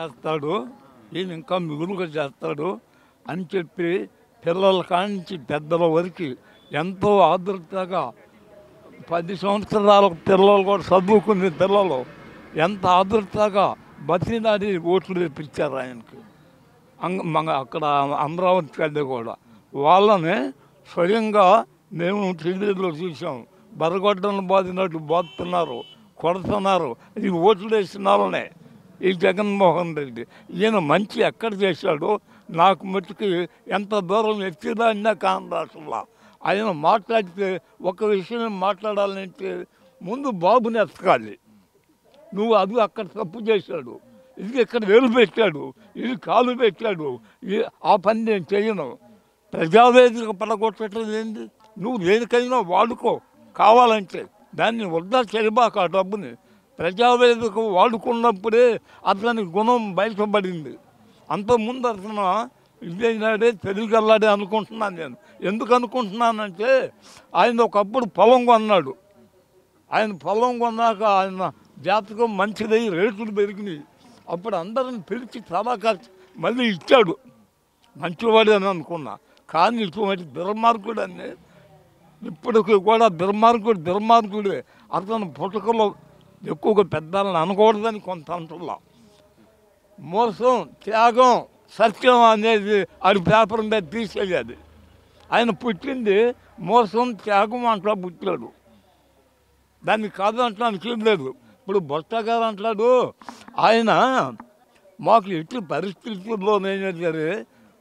చేస్తాడు ఈయన ఇంకా మిగులుగా చేస్తాడు అని చెప్పి పిల్లల కానించి పెద్దల వరకు ఎంతో ఆదృతగా పది సంవత్సరాల పిల్లలు కూడా చదువుకునే పిల్లలు ఎంత ఆదృతగా బతినాడి ఓట్లు తెప్పించారు ఆయనకి అంగ మన అక్కడ అమరావతి వెళ్ళి కూడా వాళ్ళని స్వయంగా మేము టీవీలో చూసాం బరగొడ్డను బాధినట్టు బాదుతున్నారు కొడుతున్నారు ఇది ఓట్లు వేసిన వాళ్ళనే ఈ జగన్మోహన్ రెడ్డి ఈయన మంచి ఎక్కడ చేశాడో నాకు మట్టుకి ఎంత దూరం ఎత్తిదా కాంగ్రెస్లా ఆయన మాట్లాడితే ఒక విషయం మాట్లాడాలంటే ముందు బాబుని ఎత్తకాలి నువ్వు అది అక్కడ తప్పు చేశాడు ఇది ఇక్కడ వేలు పెట్టాడు ఇది కాలు పెట్టాడు ఇది ఆ పని నేను చేయను ప్రజావేదిక పడగొట్టడం ఏంది నువ్వు దేనికైనా వాడుకో కావాలంటే దాన్ని వద్దా చెరిబాక ఆ డబ్బుని ప్రజావేదిక వాడుకున్నప్పుడే అతని గుణం బయటపడింది అంతకుముందు అతను ఇదేనాడే తెలుగల్లాడే అనుకుంటున్నాను నేను ఎందుకు అనుకుంటున్నానంటే ఆయన ఒకప్పుడు పొలం కొన్నాడు ఆయన పొలం కొన్నాక ఆయన జాతకం మంచిదై రేట్లు పెరిగినాయి అప్పుడు అందరిని పిలిచి చాలా ఖర్చు మళ్ళీ ఇచ్చాడు మంచివాడు అని అనుకున్నా కానీ ఇటువంటి దుర్మార్గుడు అని ఇప్పటికి కూడా దుర్మార్గుడు దుర్మార్గుడే అతను పుట్టుకలో ఎక్కువగా పెద్దలను అనకూడదని కొంత అంటున్నా మోసం త్యాగం సత్యం అనేది అది పేపర్ మీద తీసేయాలి ఆయన పుట్టింది మోసం త్యాగం అంటా పుట్టాడు దాన్ని కాదు అంటానికి ఏం లేదు ఇప్పుడు బొత్త గారు అంటాడు ఆయన మాకు ఎట్టి పరిస్థితుల్లోనైనా సరే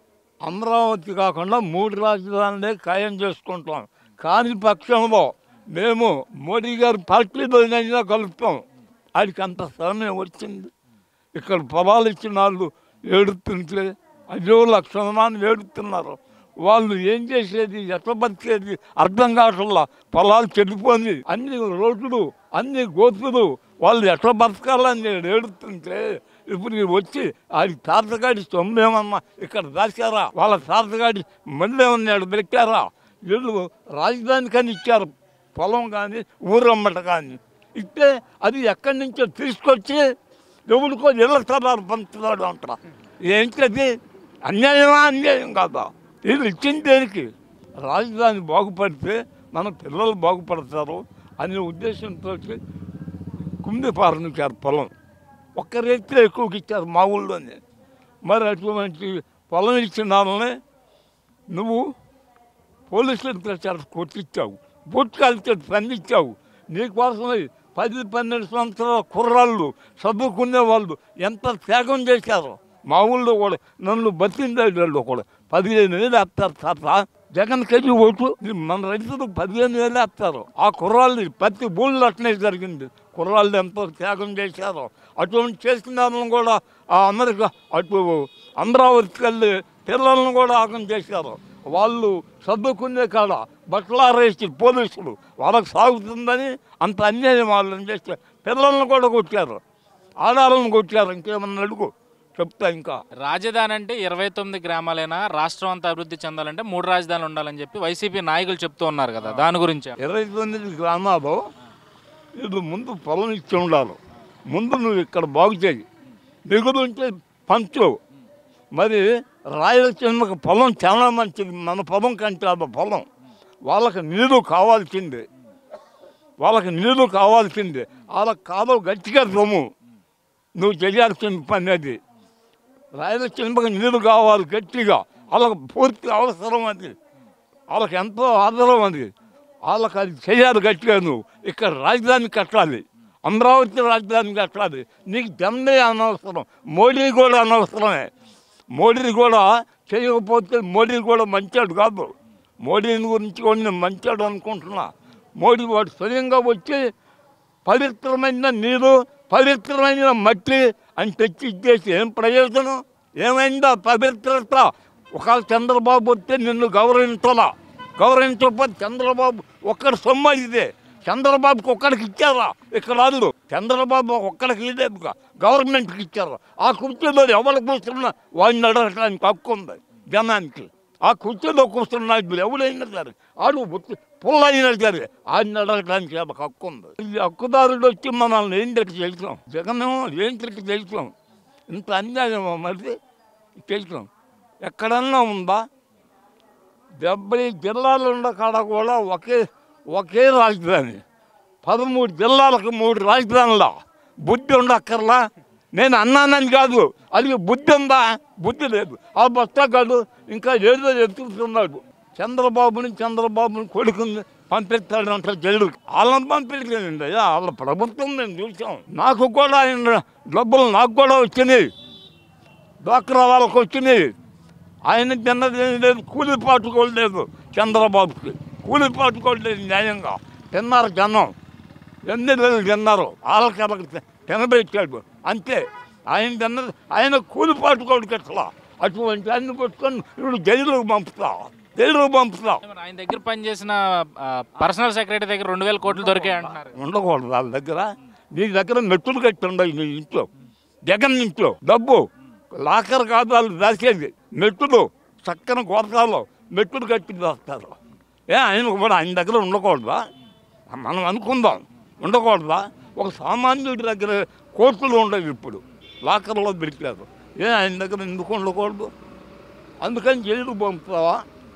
అమరావతి కాకుండా మూడు రాజధానులే ఖాయం చేసుకుంటాం కాని పక్షంలో మేము మోడీ గారి పార్టీలోనైనా కలుపుతాం ఆయనకి అంత సమయం వచ్చింది ఇక్కడ పొలాలు ఇచ్చిన వాళ్ళు ఏడుతుంటే అయ్యో లక్షణమాన్ని ఏడుతున్నారు వాళ్ళు ఏం చేసేది ఎట్లా బతికేది అర్థం కావట్లా పొలాలు చెడిపోయి అన్ని రోడ్లు అన్ని గోతులు వాళ్ళు ఎట్లా బతకాలని నేను ఏడుతుంటే ఇప్పుడు మీరు వచ్చి అది తాతగాడి సొమ్మేమన్నా ఇక్కడ దాచారా వాళ్ళ తాతగాడి మళ్ళీ ఏమన్నాడు పెట్టారా వీళ్ళు రాజధానికని ఇచ్చారు పొలం కానీ ఊరమ్మట కానీ ఇస్తే అది ఎక్కడి నుంచో తీసుకొచ్చి ఎవరికో ఇళ్ళ స్థలాలు పంచుతాడు అంటారా ఏంటది అన్యాయమా అన్యాయం కాదా ఇది ఇచ్చింది దేనికి రాజధాని బాగుపడితే మన పిల్లలు బాగుపడతారు అనే ఉద్దేశంతో కుంభిపారనిచ్చారు పొలం ఒక్క రేట్లో ఎక్కువకి ఇచ్చారు మా ఊళ్ళోనే మరి అటువంటి పొలం ఇచ్చిన వాళ్ళని నువ్వు పోలీసులకు తెచ్చారు కొట్టించావు బుట్కాలతో పండించావు నీకోసమై పది పన్నెండు సంవత్సరాల కుర్రాళ్ళు చదువుకునే వాళ్ళు ఎంత త్యాగం చేశారు మా ఊళ్ళో కూడా నన్ను బతికిందేళ్ళు కూడా పదిహేను వేలు వేస్తారు తాత జగన్ కేజీ ఓటు మన రైతులు పదిహేను వేలు వేస్తారు ఆ కుర్రాళ్ళు ప్రతి ఊళ్ళో అట్నే జరిగింది కుర్రాళ్ళు ఎంతో త్యాగం చేశారు అటువంటి చేసిన వాళ్ళని కూడా ఆ అమెరికా అటు అమరావతికి వెళ్ళి పిల్లలను కూడా ఆగం చేశారు వాళ్ళు చదువుకునే కాడ బట్టలారేసి పోలీసులు వాళ్ళకి సాగుతుందని అంత అన్యాయం వాళ్ళని చేస్తే పిల్లల్ని కూడా కొట్టారు ఆడాలను కొట్టారు ఇంకేమన్నా అడుగు చెప్తా ఇంకా రాజధాని అంటే ఇరవై తొమ్మిది గ్రామాలైనా రాష్ట్రం అంతా అభివృద్ధి చెందాలంటే మూడు రాజధానులు ఉండాలని చెప్పి వైసీపీ నాయకులు చెప్తూ ఉన్నారు కదా దాని గురించి ఇరవై తొమ్మిది గ్రామాలు ఇది ముందు పొలం ఇచ్చి ఉండాలి ముందు నువ్వు ఇక్కడ బాగు చేయి దిగులు ఉంటే పంచు మరి రాయలసీమకు పొలం చాలా మంచిది మన పొలం కంటే అది పొలం వాళ్ళకి నీరు కావాల్సిందే వాళ్ళకి నీరు కావాల్సిందే వాళ్ళకి కాలువ గట్టిగా రొమ్ము నువ్వు చేయాల్సిన పని అది రాయలసీమకు నీరు కావాలి గట్టిగా వాళ్ళకి పూర్తి అవసరం అది వాళ్ళకి ఎంతో ఆదరం అది వాళ్ళకి అది చేయాలి గట్టిగా నువ్వు ఇక్కడ రాజధాని కట్టాలి అమరావతి రాజధాని కట్టాలి నీకు జన్మే అనవసరం మోడీ కూడా అనవసరమే మోడీ కూడా చేయకపోతే మోడీ కూడా మంచాడు కాదు మోడీని గురించి కూడా నేను మంచాడు అనుకుంటున్నా మోడీ వాడు స్వయంగా వచ్చి పవిత్రమైన నీరు పవిత్రమైన మట్టి అని తెచ్చి ఇచ్చేసి ఏం ప్రయోజనం ఏమైందా పవిత్రత ఒకవేళ చంద్రబాబు వస్తే నిన్ను గౌరవించాలా గౌరవించకపోతే చంద్రబాబు ఒక్కడి సొమ్మ ఇదే చంద్రబాబుకి ఒక్కడికి ఇచ్చారా ఇక్కడ వాళ్ళు చంద్రబాబు ఒక్కడికి ఇదే గవర్నమెంట్కి ఇచ్చారు ఆ కుర్చీలో ఎవరు కూర్చున్నా వాడిని అడగడానికి హక్కు ఉంది జనానికి ఆ కుర్చీలో కూర్చున్న ఇప్పుడు ఎవరైనా సరే ఆడు పుల్లైనా సరే ఆయన అడగడానికి వాళ్ళకి హక్కు ఉంది ఈ హక్కుదారుడు వచ్చి మనల్ని ఏం తిరిగి చేసాం జగన్ ఏం తిరిగి చేసాం ఇంత అన్యాయం మరి చేసినాం ఎక్కడన్నా ఉందా డెబ్బై జిల్లాలు ఉన్న కాడ కూడా ఒకే ఒకే రాజధాని పదమూడు జిల్లాలకు మూడు రాజధానులా బుద్ధి ఉండక్కర్లా నేను అన్నానని కాదు అది బుద్ధి ఉందా బుద్ధి లేదు ఆ బస్తా కాదు ఇంకా ఏదో ఎత్తుకుతున్నాడు చంద్రబాబుని చంద్రబాబుని కొడుకుని పంపిస్తాడు అంటే జైలుకి వాళ్ళని పంపించలేదండి అయ్యా వాళ్ళ ప్రభుత్వం మేము చూసాం నాకు కూడా ఆయన డబ్బులు నాకు కూడా వచ్చినాయి డ్వాక్రా వాళ్ళకి వచ్చినాయి ఆయన తిన్నది ఏం లేదు కూలి పాటుకోలేదు చంద్రబాబుకి కూలి పాటుకోలేదు న్యాయంగా తిన్నారు జనం ఎన్ని రోజులు తిన్నారు వాళ్ళకి వాళ్ళకి తినబెట్టాడు అంతే ఆయన తిన్నది ఆయన కూలి పాటుకోడు అట్లా అటువంటి అన్ని కొట్టుకొని ఇప్పుడు జైలుకు పంపుతా జైలుకు పంపుతా మరి ఆయన దగ్గర పనిచేసిన పర్సనల్ సెక్రటరీ దగ్గర రెండు వేల కోట్లు దొరికాయి అంటున్నారు ఉండకూడదు వాళ్ళ దగ్గర నీ దగ్గర మెట్టులు కట్టి ఉండవు నీ ఇంట్లో జగన్ ఇంట్లో డబ్బు లాకర్ కాదు వాళ్ళు దాచేది మెట్టులు చక్కని గోతాలు మెట్టులు కట్టి దాస్తారు ఏ ఆయన కూడా ఆయన దగ్గర ఉండకూడదా మనం అనుకుందాం ఉండకూడదా ఒక సామాన్యుడి దగ్గర కోర్టులు ఉండవు ఇప్పుడు లాకర్లో పెట్టారు ఏ ఆయన దగ్గర ఎందుకు ఉండకూడదు అందుకని జైలు పంపుతావా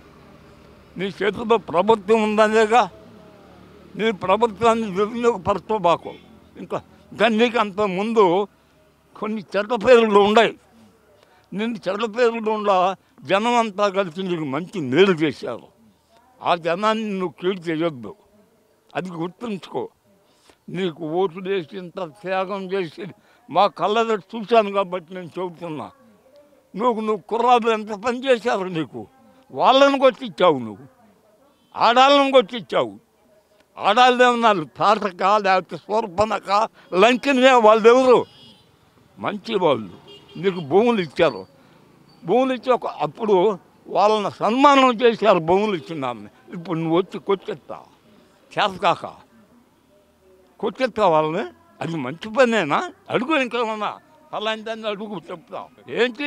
నీ చేతిలో ప్రభుత్వం ఉందనేగా నీ ప్రభుత్వాన్ని వినియోగపరచబాకు ఇంకా కానీ నీకు అంత ముందు కొన్ని చెడ్డ పేర్లు ఉన్నాయి నిన్ను చెడ్డ పేర్లు ఉండ జనం అంతా కలిసి నీకు మంచి మేలు చేశారు ఆ జనాన్ని నువ్వు కీడు చేయొద్దు అది గుర్తుంచుకో నీకు ఓటు వేసి ఇంత త్యాగం చేసి మా కళ్ళ చూశాను కాబట్టి నేను చెబుతున్నా నువ్వు నువ్వు కుర్రాలు ఎంత పని చేశారు నీకు వాళ్ళని కొట్టించావు నువ్వు ఆడాళ్ళని కొట్టించావు ఆడాళ్ళు ఏమన్నారు తాటక లేకపోతే సూర్పనక లంకినే వాళ్ళు ఎవరు మంచి వాళ్ళు నీకు భూములు ఇచ్చారు భూములు ఇచ్చి ఒక అప్పుడు వాళ్ళని సన్మానం చేశారు భూములు ఇచ్చినారని ఇప్పుడు నువ్వు వచ్చి కొట్టెత్తా చేతకాక కొట్టెత్తా వాళ్ళని అది మంచి పనేనా అడుగు ఇంకేమన్నా అలాంటి అడుగు చెప్తా ఏంటి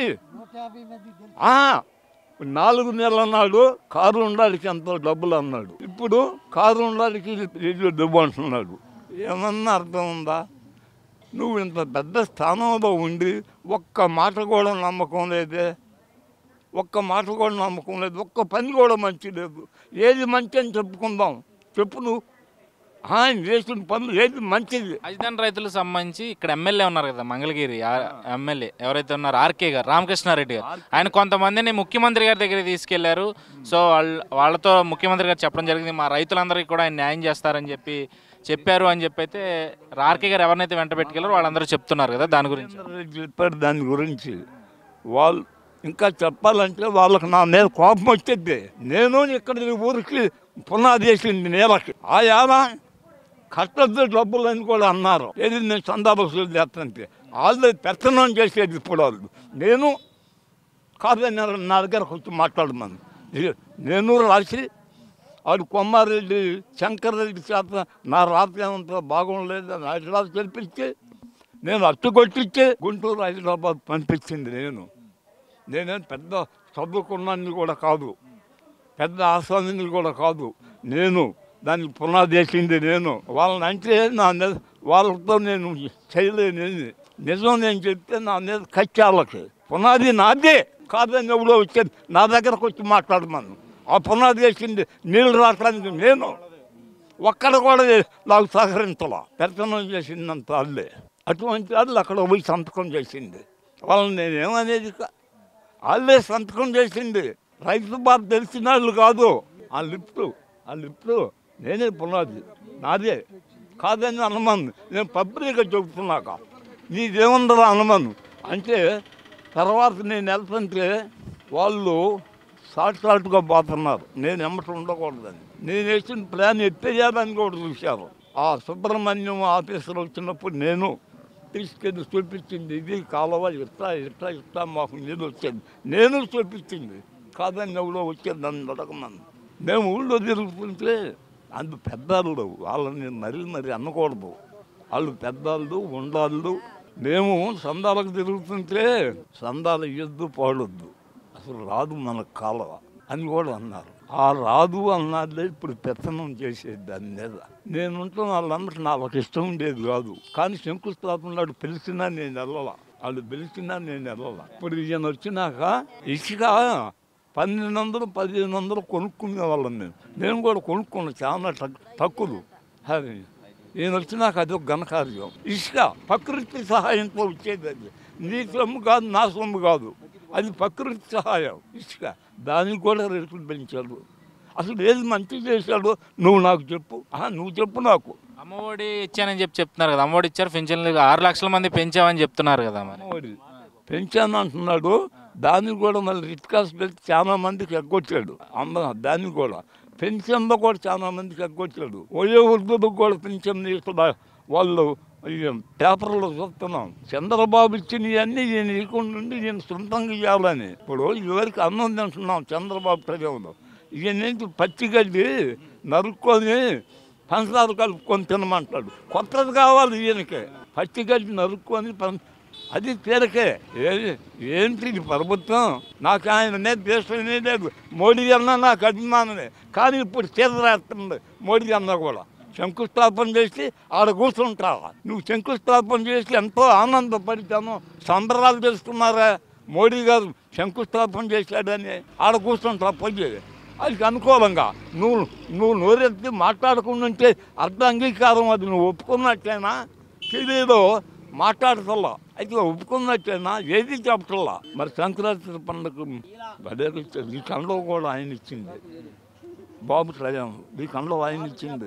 ఆ, నాలుగు నెలల నాడు కారు ఉండాలికి ఎంత డబ్బులు అన్నాడు ఇప్పుడు కారు ఉండాలికి ఇల్లు డబ్బు అంటున్నాడు ఏమన్నా అర్థం ఉందా నువ్వు ఇంత పెద్ద స్థానంలో ఉండి ఒక్క మాట కూడా నమ్మకం లేదే ఒక్క మాట కూడా నమ్మకం లేదు ఒక్క పని కూడా మంచి లేదు ఏది మంచి అని చెప్పుకుందాం చెప్పు నువ్వు ఆయన చేసిన పనులు ఏది మంచిది రాజధాని రైతులకు సంబంధించి ఇక్కడ ఎమ్మెల్యే ఉన్నారు కదా మంగళగిరి ఆ- ఎమ్మెల్యే ఎవరైతే ఉన్నారో ఆర్కే గారు రామకృష్ణారెడ్డి గారు ఆయన కొంతమందిని ముఖ్యమంత్రి గారి దగ్గరికి తీసుకెళ్లారు సో వాళ్ళ వాళ్ళతో ముఖ్యమంత్రి గారు చెప్పడం జరిగింది మా రైతులందరికీ కూడా ఆయన న్యాయం చేస్తారని చెప్పి చెప్పారు అని చెప్పి అయితే ఆర్కే గారు ఎవరినైతే వెంట పెట్టుకెళ్లారో వాళ్ళందరూ చెప్తున్నారు కదా దాని గురించి రెడ్డి చెప్పారు దాని గురించి వాళ్ళు ఇంకా చెప్పాలంటే వాళ్ళకి నా మీద కోపం వచ్చేది నేను ఇక్కడ ఈ ఊరికి పునాది వేసింది నేలకి ఆ ఏడ కట్టద్దు డబ్బులు అని కూడా అన్నారు ఏది నేను చందా బస్సులు చేస్తానంటే వాళ్ళు పెత్తనం చేసేది ఇప్పుడు వాళ్ళు నేను కాదని నా దగ్గరకు వచ్చి మాట్లాడమని ఇది- నేను రాసి ఆడు కొమ్మారెడ్డి శంకర్రెడ్డి చేత నా రాత్రి ఏమంత బాగుండలేదు అని హైదరాబాద్ తెలిపించి నేను అట్టు కొట్టించి గుంటూరు హైదరాబాద్ పంపించింది నేను నేనేం పెద్ద చదువుకున్నాన్ని కూడా కాదు పెద్ద ఆస్వాదిని కూడా కాదు నేను దానికి పునాది వేసింది నేను వాళ్ళని అంటే నా మీద వాళ్ళతో నేను చేయలేని నిజం నేను చెప్తే నా మీద కచ్చాలకి పునాది నాదే కాదని ఎవడో వచ్చేది నా దగ్గరకు వచ్చి మాట్లాడమను ఆ పునాది వేసింది నీళ్ళు రావడానికి నేను ఒక్కడ కూడా నాకు సహకరించాల పెత్తనం చేసిందంత వాళ్ళే అటువంటి వాళ్ళు అక్కడ పోయి సంతకం చేసింది వాళ్ళని నేనేమనేది కా- వాళ్ళే సంతకం చేసింది రైతు బాధ తెలిసిన వాళ్ళు కాదు ఆ లిఫ్ట్ ఆ లిఫ్ట్ నేనే పునాది నాదే కాదని అనుమాను నేను పబ్లిక్గా చెబుతున్నాక నీదేముందరా అనుమాను అంటే తర్వాత నేను వెళ్తుంటే వాళ్ళు షార్ట్ షార్ట్గా పోతున్నారు నేను ఎమ్మట ఉండకూడదని నేను వేసిన ప్లాన్ ఎత్తేయాలని కూడా చూశారు ఆ సుబ్రహ్మణ్యం ఆఫీసర్ వచ్చినప్పుడు నేను తీసుకెళ్ళి చూపించింది ఇది కాలువ ఇట్లా ఇట్లా ఇట్లా మాకు నీళ్ళు వచ్చేది నేను చూపించింది కాదని ఎవడో వచ్చేది నన్ను అడగమని మేము ఊళ్ళో తిరుగుతుంటే అందు పెద్దవాళ్ళు వాళ్ళని మరీ మరి అనకూడదు వాళ్ళు పెద్దవాళ్ళు ఉండాళ్ళు మేము సందాలకు తిరుగుతుంటే సందాలు ఇయ్యొద్దు పాడొద్దు అసలు రాదు మన కాలువ అని కూడా అన్నారు ఆ రాదు అన్నదే ఇప్పుడు పెత్తనం చేసేది దాని మీద నేను ఉంటున్న వాళ్ళందరూ నాకు ఇష్టం ఉండేది కాదు కానీ శంకుస్థాపన నాడు పిలిచినా నేను వెళ్ళాల వాళ్ళు పిలిచినా నేను వెళ్ళాల ఇప్పుడు ఈయన వచ్చినాక ఇసుక పన్నెండు వందలు పదిహేను వందలు కొనుక్కునే వాళ్ళం నేను నేను కూడా కొనుక్కున్నాను చాలా తక్- తక్కువ అది ఈయన వచ్చినాక అది ఒక ఘనకార్యం ఇసుక ప్రకృతి సహాయంతో వచ్చేది అది నీ సొమ్ము కాదు నా సొమ్ము కాదు అది ప్రకృతి సహాయం ఇసుక దానికి కూడా రేట్లు పెంచాడు అసలు ఏది మంచి చేశాడో నువ్వు నాకు చెప్పు ఆహా, నువ్వు చెప్పు నాకు అమ్మఒడి ఇచ్చానని చెప్పి చెప్తున్నారు కదా అమ్మఒడి ఇచ్చారు పెన్షన్లు ఆరు లక్షల మంది పెంచామని చెప్తున్నారు కదా మరి అమ్మఒడి పెంచాను అంటున్నాడు దాన్ని కూడా మళ్ళీ రిట్ కాస్ట్ పెట్టి చాలా మందికి ఎగ్గొచ్చాడు అమ్మ దాన్ని కూడా పెన్షన్లో కూడా చాలా మందికి ఎగ్గొచ్చాడు ఓయో వృద్ధులకు కూడా పెన్షన్ ఇక్కడ వాళ్ళు ఈ పేపర్లో చూస్తున్నాం చంద్రబాబు ఇచ్చినవన్నీ ఈయన ఇవ్వకుండా నుండి ఈయన సొంతంగా ఇవ్వాలని ఇప్పుడు ఇదివరకు అన్నం తింటున్నాం చంద్రబాబు ప్రజలు ఈయన నుంచి పచ్చి గడ్డి నరుక్కొని పంచదార కలుపుకొని తినమంటాడు కొత్తది కావాలి ఈయనకి పచ్చి గడ్డి నరుక్కొని పం అది తీరకే ఏది ఏంటి ఇది ప్రభుత్వం నాకు ఆయన మీద దేశమే లేదు మోడీ అన్న నాకు అభిమానమే కానీ ఇప్పుడు తీరరాస్తుంది మోడీ అన్న కూడా శంకుస్థాపన చేసి ఆడ కూర్చుంటా నువ్వు శంకుస్థాపన చేసి ఎంతో ఆనందపడితాను సంబరాలు చేసుకున్నారా మోడీ గారు శంకుస్థాపన చేశాడని ఆడ కూర్చుంటా పోయి అది అనుకూలంగా నువ్వు నువ్వు నోరెత్తి మాట్లాడకుండా ఉంటే అర్ధ అంగీకారం అది నువ్వు ఒప్పుకున్నట్టేనా తెలియదు మాట్లాడతల్లా అయితే ఒప్పుకున్నట్టేనా ఏది చెప్పటల్లా మరి సంక్రాంతి పండుగ అదే ఈ కళ్ళలో కూడా ఆయన ఇచ్చింది బాబు ప్రయాణం ఈ కళ్ళలో ఆయన ఇచ్చింది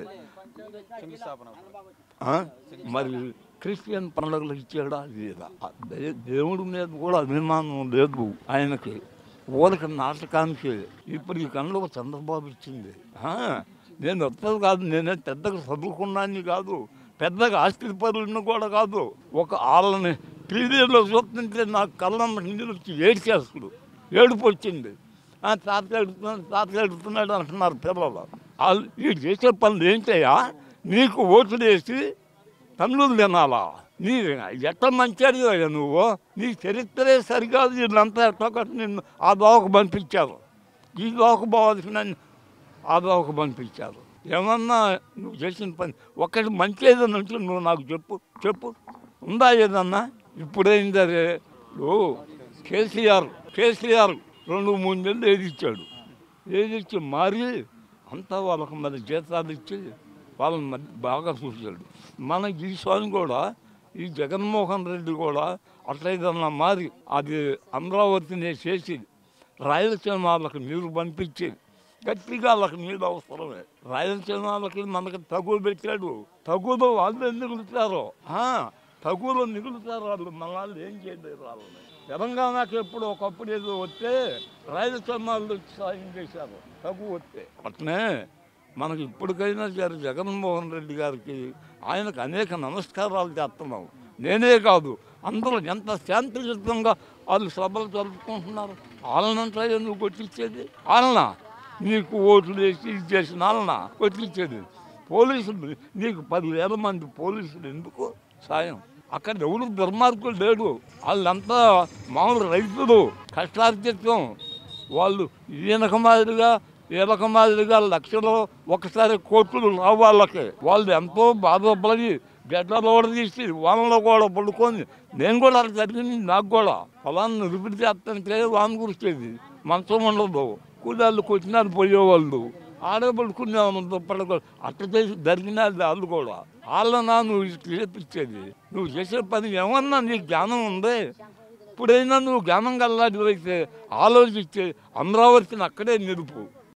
ఆ? మరి క్రిస్టియన్ పండుగలు ఇచ్చాడా లేదా ఆ దే- దేవుడి మీద కూడా అభిమానం లేదు ఆయనకి ఊరికి నాటకానికి ఇప్పుడు ఈ కళ్ళు చంద్రబాబు ఇచ్చింది ఆ? నేను వస్తుంది కాదు నేనే పెద్దగా చదువుకున్నాన్ని కాదు పెద్దగా ఆస్తి పరులను కూడా కాదు ఒక వాళ్ళని టీవీలో చూస్తుంటే నాకు కళ్ళమ్మ నీళ్ళు వచ్చి ఏడ్చేస్తుడు ఏడుపు వచ్చింది ఆ, తాత ఎడుతున్నాడు తాత ఎడుతున్నాడు అంటున్నారు పిల్లలు వాళ్ళు వీడు చేసే పనులు ఏంటయ్యా నీకు ఓట్లు వేసి తన్నులు తినాలా నీ ఎట్ట మంచాడు నువ్వు నీ చరిత్రే సరికాదు వీళ్ళంతా ఎట్టొకటి నిన్ను ఆ దోవకు పంపించారు ఈ దోవకు పోవాల్సిన ఆ దోవకు పంపించారు ఏమన్నా నువ్వు చేసిన పని ఒకటి మంచి ఏదన్నా ఉంటే నువ్వు నాకు చెప్పు చెప్పు ఉందా ఏదన్నా ఇప్పుడైంది అదే ఓ కేసీఆర్ కేసీఆర్ రెండు మూడు నెలలు ఏది ఇచ్చాడు ఏది ఇచ్చి మారి అంతా వాళ్ళకి మరి జీతాలు ఇచ్చి వాళ్ళని మరి బాగా చూశాడు మన ఈ స్వామి కూడా ఈ జగన్మోహన్ రెడ్డి కూడా అట్లయిదన్నా మారి అది అమరావతిని చేసి రాయలసీమ వాళ్ళకి నీరు పంపించి గట్టిగా వాళ్ళకి నీళ్ళు అవసరమే రాయలసీమ వాళ్ళకి మనకి తగులు పెట్టాడు తగులు వాళ్ళు మిగులుతారు తగులు మిగులుతారు వాళ్ళు మన వాళ్ళు ఏం చేయలేరు వాళ్ళని తెలంగాణకి ఎప్పుడు ఒకప్పుడు ఏదో వస్తే రాయలసీమ వాళ్ళు వచ్చి సాయం చేశారు తగు వస్తే అట్నే మనకి ఇప్పటికైనా సరే జగన్మోహన్ రెడ్డి గారికి ఆయనకు అనేక నమస్కారాలు చేస్తున్నాం నేనే కాదు అందరూ ఎంత శాంతియుతంగా వాళ్ళు సభలు జరుపుకుంటున్నారు వాళ్ళనంతా ఎందుకు కొట్టించేది వాళ్ళనా నీకు ఓట్లు వేసి ఇది చేసిన వాళ్ళనా కొట్టించేది పోలీసులు నీకు పదివేల మంది పోలీసులు ఎందుకు సాయం అక్కడ ఎవరు దుర్మార్గులు లేడు వాళ్ళంతా మామూలు రైతులు కష్టార్జితం వాళ్ళు ఈయనక మాదిరిగా ఈయనక మాదిరిగా లక్షలు ఒకసారి కోట్లు రావు వాళ్ళకి వాళ్ళు ఎంతో బాధపడి గడ్డలు కూడా తీసి వానలో కూడా పడుకొని నేను కూడా అలా జరిగింది నాకు కూడా పొలాన్ని నిరుపిడి చేస్తానికి వాన కురిచేది మంచం ఉండదు కూలాళ్ళు కొట్టినారు పోయేవాళ్ళు ఆడే పడుకునే పడక అట్ట చేసి జరిగినది వాళ్ళు కూడా వాళ్ళనా నువ్వు చేపించేది నువ్వు చేసే పని ఏమన్నా నీకు జ్ఞానం ఉంది ఇప్పుడైనా నువ్వు జ్ఞానం గల్లాడి అయితే ఆలోచించి అమరావతిని అక్కడే నిలుపు